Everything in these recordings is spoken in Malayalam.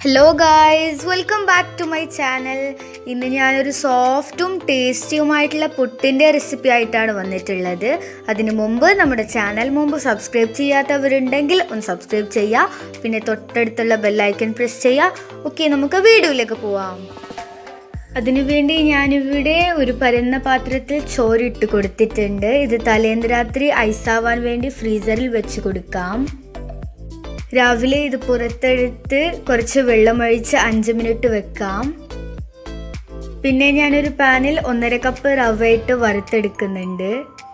hello guys welcome back to my channel ഇന്ന് ഞാനൊരു സോഫ്റ്റും ടേസ്റ്റിയുമായിട്ടുള്ള പുട്ടിൻ്റെ റെസിപ്പി ആയിട്ടാണ് വന്നിട്ടുള്ളത് അതിനു മുമ്പ് നമ്മുടെ ചാനൽ മുമ്പ് സബ്സ്ക്രൈബ് ചെയ്യാത്തവരുണ്ടെങ്കിൽ ഒന്ന് സബ്സ്ക്രൈബ് ചെയ്യുക പിന്നെ തൊട്ടടുത്തുള്ള ബെല്ലൈക്കൺ പ്രസ് ചെയ്യുക ഓക്കെ നമുക്ക് വീഡിയോയിലേക്ക് പോവാം അതിനുവേണ്ടി ഞാനിവിടെ ഒരു പരന്ന പാത്രത്തിൽ ചോറിട്ട് കൊടുത്തിട്ടുണ്ട് ഇത് തലേന്ന് രാത്രി ഐസാവാൻ വേണ്ടി ഫ്രീസറിൽ വെച്ച് കൊടുക്കാം രാവിലെ ഇത് പുറത്തെടുത്ത് കുറച്ച് വെള്ളമൊഴിച്ച് അഞ്ച് മിനിറ്റ് വെക്കാം പിന്നെ ഞാനൊരു പാനിൽ ഒന്നര കപ്പ് റവ ഇട്ട് വറുത്തെടുക്കുന്നുണ്ട്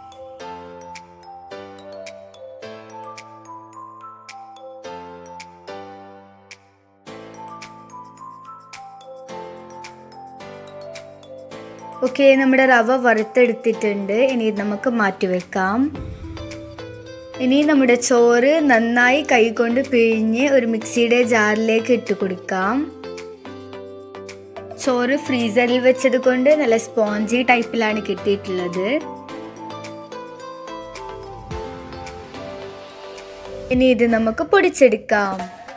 ഓക്കെ നമ്മുടെ റവ വറുത്തെടുത്തിട്ടുണ്ട് ഇനി നമുക്ക് മാറ്റിവെക്കാം ഇനി നമ്മുടെ ചോറ് നന്നായി കൈകൊണ്ട് പിഴിഞ്ഞ് ഒരു മിക്സിയുടെ ജാറിലേക്ക് ഇട്ട് കൊടുക്കാം ചോറ് ഫ്രീസറിൽ വെച്ചത് കൊണ്ട് നല്ല സ്പോഞ്ചി ടൈപ്പിലാണ് കിട്ടിയിട്ടുള്ളത് ഇനി ഇത് നമുക്ക് പൊടിച്ചെടുക്കാം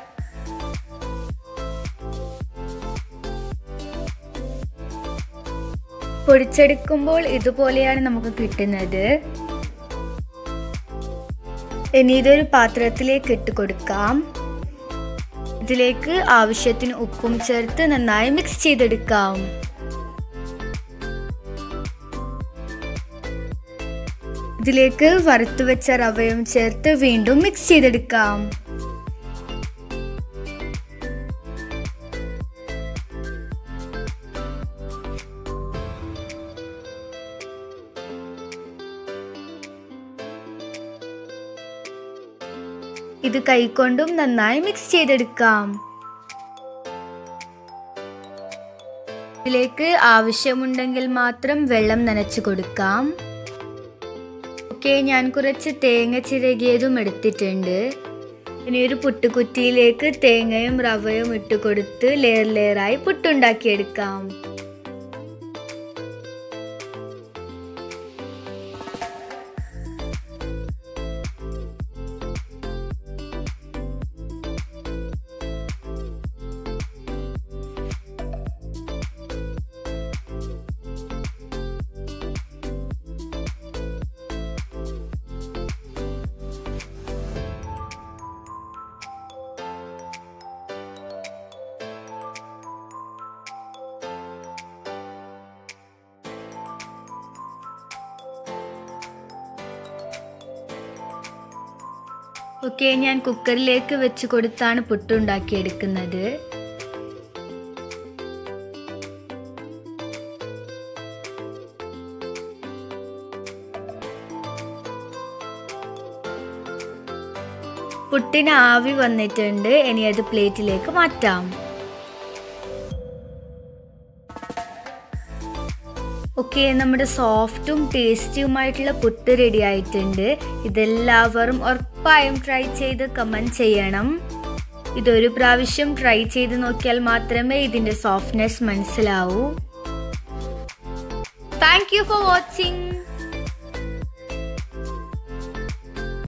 പൊടിച്ചെടുക്കുമ്പോൾ ഇതുപോലെയാണ് നമുക്ക് കിട്ടുന്നത് ഇനി ഇതൊരു പാത്രത്തിലേക്ക് ഇട്ട് കൊടുക്കാം ഇതിലേക്ക് ആവശ്യത്തിന് ഉപ്പും ചേർത്ത് നന്നായി മിക്സ് ചെയ്തെടുക്കാം ഇതിലേക്ക് വറുത്തു വെച്ച റവയും ചേർത്ത് വീണ്ടും മിക്സ് ചെയ്തെടുക്കാം ഇത് കൈകൊണ്ടും നന്നായി മിക്സ് ചെയ്തെടുക്കാം ഇതിലേക്ക് ആവശ്യമുണ്ടെങ്കിൽ മാത്രം വെള്ളം നനച്ചു കൊടുക്കാം ഓക്കെ ഞാൻ കുറച്ച് തേങ്ങ ചിരകിയതും എടുത്തിട്ടുണ്ട് ഇനി ഒരു പുട്ടുകുറ്റിയിലേക്ക് തേങ്ങയും റവയും ഇട്ട് കൊടുത്ത് ലെയർ ലെയറായി പുട്ടുണ്ടാക്കിയെടുക്കാം ഓക്കെ ഞാൻ കുക്കറിലേക്ക് വെച്ച് കൊടുത്താണ് പുട്ടുണ്ടാക്കിയെടുക്കുന്നത് പുട്ടിന് ആവി വന്നിട്ടുണ്ട് ഇനി അത് പ്ലേറ്റിലേക്ക് മാറ്റാം ഓക്കെ നമ്മുടെ സോഫ്റ്റും ടേസ്റ്റിയുമായിട്ടുള്ള പുട്ട് റെഡി ആയിട്ടുണ്ട് ഇതെല്ലാവരും ഉറപ്പായും ട്രൈ ചെയ്ത് കമൻറ്റ് ചെയ്യണം ഇതൊരു പ്രാവശ്യം ട്രൈ ചെയ്ത് നോക്കിയാൽ മാത്രമേ ഇതിൻ്റെ സോഫ്റ്റ്നെസ് മനസ്സിലാവൂ താങ്ക് യു ഫോർ വാച്ചിങ്